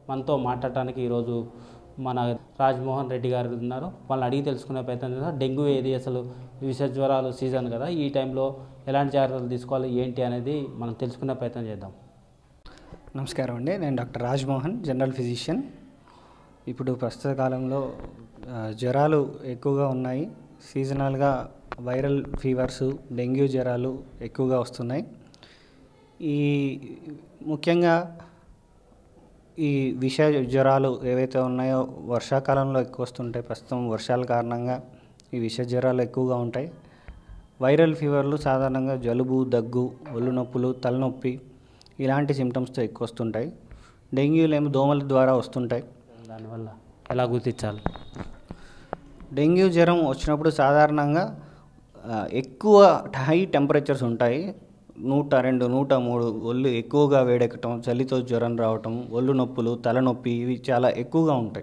మనతో మాట్లాడటానికి ఈరోజు మన రాజ్మోహన్ రెడ్డి గారు ఉన్నారు వాళ్ళని అడిగి తెలుసుకునే ప్రయత్నం చేద్దాం డెంగ్యూ ఏది అసలు విష జ్వరాలు సీజన్ కదా ఈ టైంలో ఎలాంటి జాగ్రత్తలు తీసుకోవాలి ఏంటి అనేది మనం తెలుసుకునే ప్రయత్నం చేద్దాం నమస్కారం అండి నేను డాక్టర్ రాజ్మోహన్ జనరల్ ఫిజిషియన్ ఇప్పుడు ప్రస్తుత కాలంలో ఆ, జ్వరాలు ఎక్కువగా ఉన్నాయి సీజనల్గా వైరల్ ఫీవర్స్ డెంగ్యూ జ్వరాలు ఎక్కువగా వస్తున్నాయి ఈ ముఖ్యంగా ఈ విష జ్వరాలు ఏవైతే ఉన్నాయో వర్షాకాలంలో ఎక్కువ వస్తుంటాయి ప్రస్తుతం వర్షాల కారణంగా ఈ విష జ్వరాలు ఎక్కువగా ఉంటాయి వైరల్ ఫీవర్లు సాధారణంగా జలుబు దగ్గు ఒళ్ళు నొప్పులు తలనొప్పి ఇలాంటి సిమ్టమ్స్తో ఎక్కువ వస్తుంటాయి డెంగ్యూలు ఏమో దోమల ద్వారా వస్తుంటాయి దానివల్ల ఎలా గుర్తించాలి డెంగ్యూ జ్వరం వచ్చినప్పుడు సాధారణంగా ఆ, ఎక్కువ హై టెంపరేచర్స్ ఉంటాయి నూట రెండు నూట మూడు ఒళ్ళు ఎక్కువగా వేడెక్కటం చలితో జ్వరం రావటం ఒళ్ళు నొప్పులు తలనొప్పి ఇవి చాలా ఎక్కువగా ఉంటాయి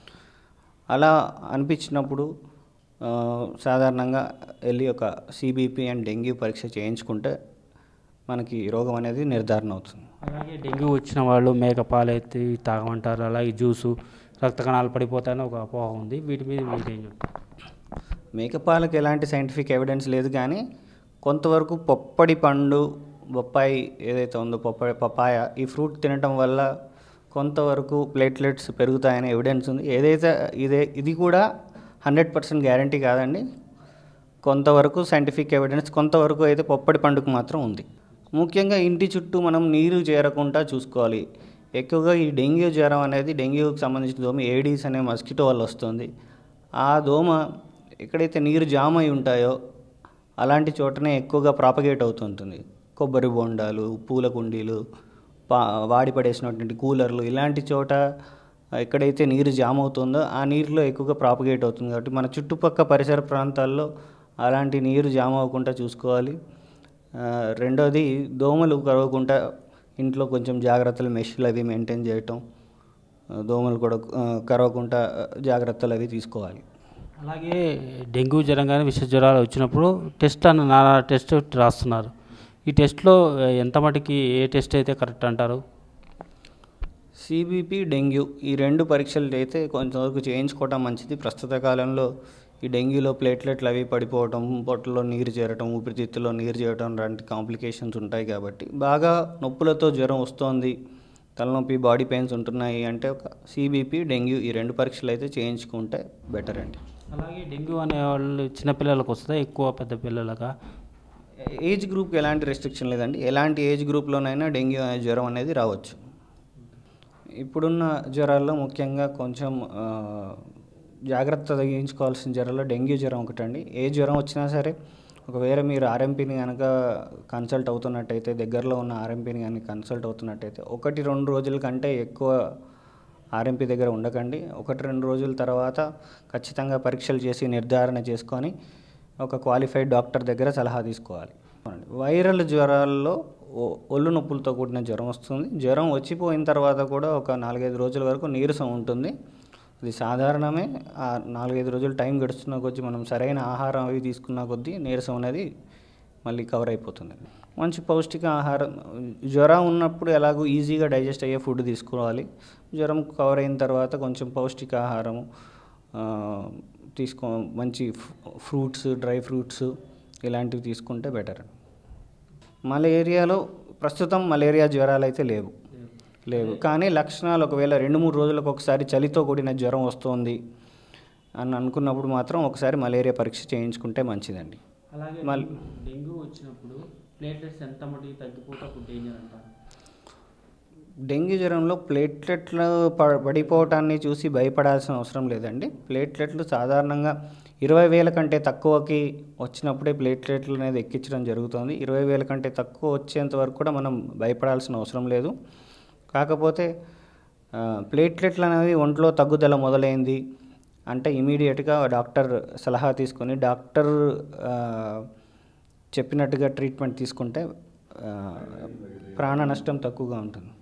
అలా అనిపించినప్పుడు ఆ, సాధారణంగా వెళ్ళి ఒక సిబిపి అండ్ డెంగ్యూ పరీక్ష చేయించుకుంటే మనకి రోగం అనేది నిర్ధారణ అవుతుంది అలాగే డెంగ్యూ వచ్చిన వాళ్ళు మేక పాలు ఎత్తి తాగమంటారు అలాగే జ్యూసు రక్త కణాలు పడిపోతాయని ఒక అపోహ ఉంది వీటి మీద మీరేం చెప్తారు మేకపాలకు ఎలాంటి సైంటిఫిక్ ఎవిడెన్స్ లేదు కానీ కొంతవరకు పొప్పడి పండు బొప్పాయి ఏదైతే ఉందో పొప్ప పపాయ ఈ ఫ్రూట్ తినటం వల్ల కొంతవరకు ప్లేట్లెట్స్ పెరుగుతాయనే ఎవిడెన్స్ ఉంది ఏదైతే ఇదే ఇది కూడా హండ్రెడ్ పర్సెంట్ గ్యారంటీ కాదండి కొంతవరకు సైంటిఫిక్ ఎవిడెన్స్ కొంతవరకు అయితే పొప్పడి పండుగ మాత్రం ఉంది ముఖ్యంగా ఇంటి చుట్టూ మనం నీరు చేరకుండా చూసుకోవాలి ఎక్కువగా ఈ డెంగ్యూ జ్వరం అనేది డెంగ్యూకి సంబంధించిన దోమ ఏడీస్ అనే మస్కిటో వల్ల వస్తుంది ఆ దోమ ఎక్కడైతే నీరు జామ్ అయి ఉంటాయో అలాంటి చోటనే ఎక్కువగా ప్రాపగేట్ అవుతుంటుంది కొబ్బరి బొండాలు పూల కుండీలు పా వాడి పడేసినటువంటి కూలర్లు ఇలాంటి చోట ఎక్కడైతే నీరు జామ్ అవుతుందో ఆ నీరులో ఎక్కువగా ప్రాపగేట్ అవుతుంది కాబట్టి మన చుట్టుపక్క పరిసర ప్రాంతాల్లో అలాంటి నీరు జామ్ అవ్వకుండా చూసుకోవాలి ఆ, రెండోది దోమలు కరవకుండా ఇంట్లో కొంచెం జాగ్రత్తలు మెషిల్ అవి మెయింటైన్ చేయటం ఆ, దోమలు కూడా ఆ, కరవకుండా జాగ్రత్తలు అవి తీసుకోవాలి అలాగే డెంగ్యూ జ్వరం కానీ విష జ్వరాలు వచ్చినప్పుడు టెస్ట్ అని నానా టెస్ట్ రాస్తున్నారు ఈ టెస్ట్లో ఎంత మటుకి ఏ టెస్ట్ అయితే కరెక్ట్ అంటారు సిబిపి డెంగ్యూ ఈ రెండు పరీక్షలు అయితే కొంతవరకు చేయించుకోవటం మంచిది ప్రస్తుత కాలంలో ఈ డెంగ్యూలో ప్లేట్లెట్లు అవి పడిపోవటం పొట్టలో నీరు చేరటం ఊపిరితిత్తులో నీరు చేరటం లాంటి కాంప్లికేషన్స్ ఉంటాయి కాబట్టి బాగా నొప్పులతో జ్వరం వస్తోంది తలనొప్పి బాడీ పెయిన్స్ ఉంటున్నాయి అంటే ఒక సిబిపి డెంగ్యూ ఈ రెండు పరీక్షలు అయితే చేయించుకుంటే బెటర్ అండి అలాగే డెంగ్యూ అనే వాళ్ళు చిన్నపిల్లలకు వస్తుందా ఎక్కువ పెద్ద పిల్లలకా ఏజ్ గ్రూప్కి ఎలాంటి రెస్ట్రిక్షన్ లేదండి ఎలాంటి ఏజ్ గ్రూప్లోనైనా డెంగ్యూ అనే జ్వరం అనేది రావచ్చు ఇప్పుడున్న జ్వరాల్లో ముఖ్యంగా కొంచెం ఆ, జాగ్రత్త తగ్గించుకోవాల్సిన జ్వరాల్లో డెంగ్యూ జ్వరం ఒకటండి ఏ జ్వరం వచ్చినా సరే ఒకవేళ మీరు ఆర్ఎంపీని కనుక కన్సల్ట్ అవుతున్నట్టయితే దగ్గరలో ఉన్న ఆర్ఎంపీని కానీ కన్సల్ట్ అవుతున్నట్టయితే ఒకటి రెండు రోజుల కంటే ఎక్కువ ఆర్ఎంపీ దగ్గర ఉండకండి ఒకటి రెండు రోజుల తర్వాత ఖచ్చితంగా పరీక్షలు చేసి నిర్ధారణ చేసుకొని ఒక క్వాలిఫైడ్ డాక్టర్ దగ్గర సలహా తీసుకోవాలి వైరల్ జ్వరాల్లో ఒ- ఒళ్ళు నొప్పులతో కూడిన జ్వరం వస్తుంది జ్వరం వచ్చిపోయిన తర్వాత కూడా ఒక నాలుగైదు రోజుల వరకు నీరసం ఉంటుంది అది సాధారణమే ఆ నాలుగైదు రోజులు టైం గడుస్తున్న కొద్దీ మనం సరైన ఆహారం అవి తీసుకున్న కొద్దీ నీరసం అనేది మళ్ళీ కవర్ అయిపోతుంది మంచి పౌష్టిక ఆహారం జ్వరం ఉన్నప్పుడు ఎలాగో ఈజీగా డైజెస్ట్ అయ్యే ఫుడ్ తీసుకోవాలి జ్వరం కవర్ అయిన తర్వాత కొంచెం పౌష్టిక ఆహారము ఆ, తీసుకో మంచి ఫ్రూట్స్ డ్రై ఫ్రూట్స్ ఇలాంటివి తీసుకుంటే బెటర్ మలేరియాలో ప్రస్తుతం మలేరియా జ్వరాలు అయితే లేవు లేవు కానీ లక్షణాలు ఒకవేళ రెండు మూడు రోజులకు ఒకసారి చలితో కూడిన జ్వరం వస్తుంది అని అనుకున్నప్పుడు మాత్రం ఒకసారి మలేరియా పరీక్ష చేయించుకుంటే మంచిదండి అలాగే మల్- డెంగ్యూ వచ్చినప్పుడు ప్లేట్లెట్స్ ఎంత మటుకి తగ్గిపోతే అప్పుడు డేంజర్ అంటారు డెంగ్యూ జ్వరంలో ప్లేట్లెట్లు ప- పడిపోవటాన్ని చూసి భయపడాల్సిన అవసరం లేదండి ప్లేట్లెట్లు సాధారణంగా ఇరవై వేల కంటే తక్కువకి వచ్చినప్పుడే ప్లేట్లెట్లు అనేది ఎక్కించడం జరుగుతుంది ఇరవై వేల కంటే తక్కువ వచ్చేంత వరకు కూడా మనం భయపడాల్సిన అవసరం లేదు కాకపోతే ఆ, ప్లేట్లెట్లు అనేవి ఒంట్లో తగ్గుదల మొదలైంది అంటే ఇమీడియట్గా డాక్టర్ సలహా తీసుకొని డాక్టర్ ఆ, చెప్పినట్టుగా ట్రీట్మెంట్ తీసుకుంటే ఆ, ప్రాణ నష్టం తక్కువగా ఉంటుంది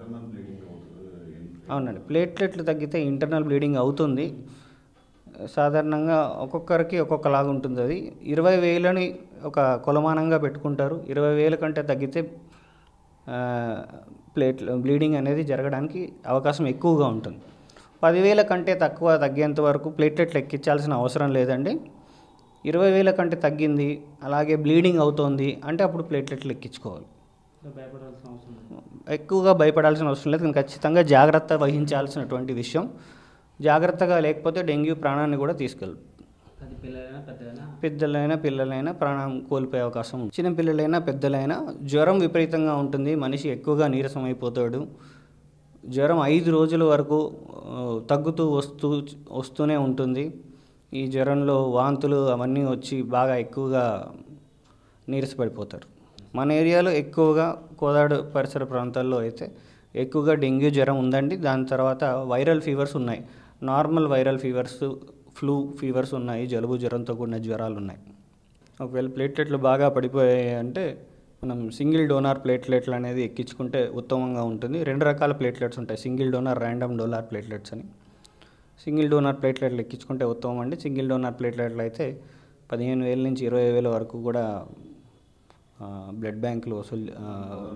అవునండి ప్లేట్లెట్లు తగ్గితే ఇంటర్నల్ బ్లీడింగ్ అవుతుంది సాధారణంగా ఒక్కొక్కరికి ఒక్కొక్కలాగా ఉంటుంది అది ఇరవై వేలని ఒక కొలమానంగా పెట్టుకుంటారు ఇరవై వేల కంటే తగ్గితే ప్లేట్ బ్లీడింగ్ అనేది జరగడానికి అవకాశం ఎక్కువగా ఉంటుంది పదివేల కంటే తక్కువ తగ్గేంత వరకు ప్లేట్లెట్లు ఎక్కించాల్సిన అవసరం లేదండి ఇరవై వేల కంటే తగ్గింది అలాగే బ్లీడింగ్ అవుతోంది అంటే అప్పుడు ప్లేట్లెట్లు ఎక్కించుకోవాలి భయపడాల్సిన అవసరం లేదు ఎక్కువగా భయపడాల్సిన అవసరం లేదు కానీ ఖచ్చితంగా జాగ్రత్త వహించాల్సినటువంటి విషయం జాగ్రత్తగా లేకపోతే డెంగ్యూ ప్రాణాన్ని కూడా తీసుకెళ్ళదు అది పిల్లలైనా పెద్దలైనా పెద్దలైనా పిల్లలైనా ప్రాణం కోల్పోయే అవకాశం ఉంది చిన్న పిల్లలైనా పెద్దలైనా జ్వరం విపరీతంగా ఉంటుంది మనిషి ఎక్కువగా నీరసం అయిపోతాడు జ్వరం ఐదు రోజుల వరకు ఆ, తగ్గుతూ వస్తూ వస్తూనే ఉంటుంది ఈ జ్వరంలో వాంతులు అవన్నీ వచ్చి బాగా ఎక్కువగా నీరసపడిపోతారు మన ఏరియాలో ఎక్కువగా కోదాడు పరిసర ప్రాంతాల్లో అయితే ఎక్కువగా డెంగ్యూ జ్వరం ఉందండి దాని తర్వాత వైరల్ ఫీవర్స్ ఉన్నాయి normal viral fevers flu fevers ఉన్నాయి జలుబు జ్వరంతో కూడిన జ్వరాలు ఉన్నాయి ఒకవేళ ప్లేట్లెట్లు బాగా పడిపోయాయి అంటే మనం సింగిల్ డోనార్ ప్లేట్లెట్లు అనేది ఎక్కించుకుంటే ఉత్తమంగా ఉంటుంది రెండు రకాల ప్లేట్లెట్స్ ఉంటాయి single donor random donor platelets అని సింగిల్ డోనార్ ప్లేట్లెట్లు ఎక్కించుకుంటే ఉత్తమం అండి సింగిల్ డోనార్ ప్లేట్లెట్లు అయితే పదిహేను వేల నుంచి ఇరవై వేల వరకు కూడా ఆ, బ్లడ్ బ్యాంకులు వసూలు ఆ,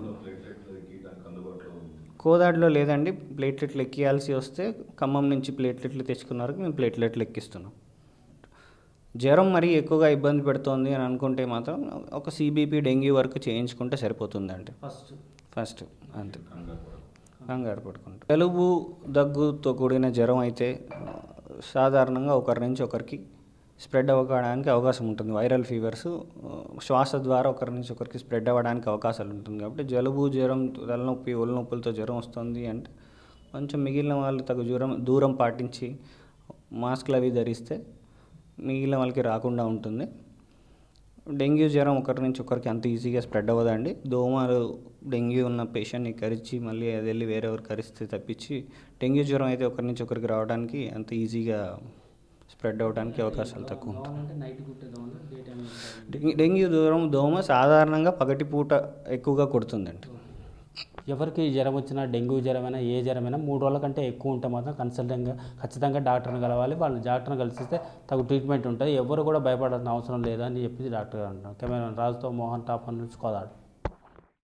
కోదాడులో లేదండి ప్లేట్లెట్లు ఎక్కియాల్సి వస్తే ఖమ్మం నుంచి ప్లేట్లెట్లు తెచ్చుకున్న వరకు మేము ప్లేట్లెట్లు ఎక్కిస్తున్నాం జ్వరం మరీ ఎక్కువగా ఇబ్బంది పెడుతోంది అని అనుకుంటే మాత్రం ఒక సిబిపి డెంగ్యూ వరకు చేయించుకుంటే సరిపోతుందండి ఫస్ట్ ఫస్ట్ అంతే కంగారు పడుకుంటాం జలుబు దగ్గుతో కూడిన జ్వరం అయితే సాధారణంగా ఒకరి నుంచి ఒకరికి స్ప్రెడ్ అవ్వడానికి అవకాశం ఉంటుంది వైరల్ ఫీవర్స్ శ్వాస ద్వారా ఒకరి నుంచి ఒకరికి స్ప్రెడ్ అవ్వడానికి అవకాశాలు ఉంటుంది కాబట్టి జలుబు జ్వరం తలనొప్పి ఒళ్ళనొప్పులతో జ్వరం వస్తుంది అంటే కొంచెం మిగిలిన వాళ్ళు తగు జ్వరం దూరం పాటించి మాస్క్లు అవి ధరిస్తే మిగిలిన వాళ్ళకి రాకుండా ఉంటుంది డెంగ్యూ జ్వరం ఒకరి నుంచి ఒకరికి అంత ఈజీగా స్ప్రెడ్ అవ్వదండి దోమలు డెంగ్యూ ఉన్న పేషెంట్ని కరిచి మళ్ళీ అది వెళ్ళి వేరెవరు కరిస్తే తప్పించి డెంగ్యూ జ్వరం అయితే ఒకరి నుంచి ఒకరికి రావడానికి అంత ఈజీగా స్ప్రెడ్ అవ్వడానికి అవకాశాలు తక్కువ ఉంటాయి దోమలంటే నైట్ కుట్టే దోమలు డే టైం డెంగ్యూ డెంగ్యూ దూరం దోమ సాధారణంగా పగటిపూట ఎక్కువగా కొడుతుందండి ఎవరికి జ్వరం వచ్చినా డెంగ్యూ జ్వరమైనా ఏ జ్వరమైనా మూడు రోజుల కంటే ఎక్కువ ఉంటే మాత్రం కన్సల్టింగ్గా ఖచ్చితంగా డాక్టర్ని కలవాలి వాళ్ళని డాక్టర్ని కలిసిస్తే తగు ట్రీట్మెంట్ ఉంటుంది ఎవరు కూడా భయపడాల్సిన అవసరం లేదని చెప్పి డాక్టర్ గారు అంటున్నారు కెమెరా రాజుతో మోహన్ టాప్ నుంచి కోదాడు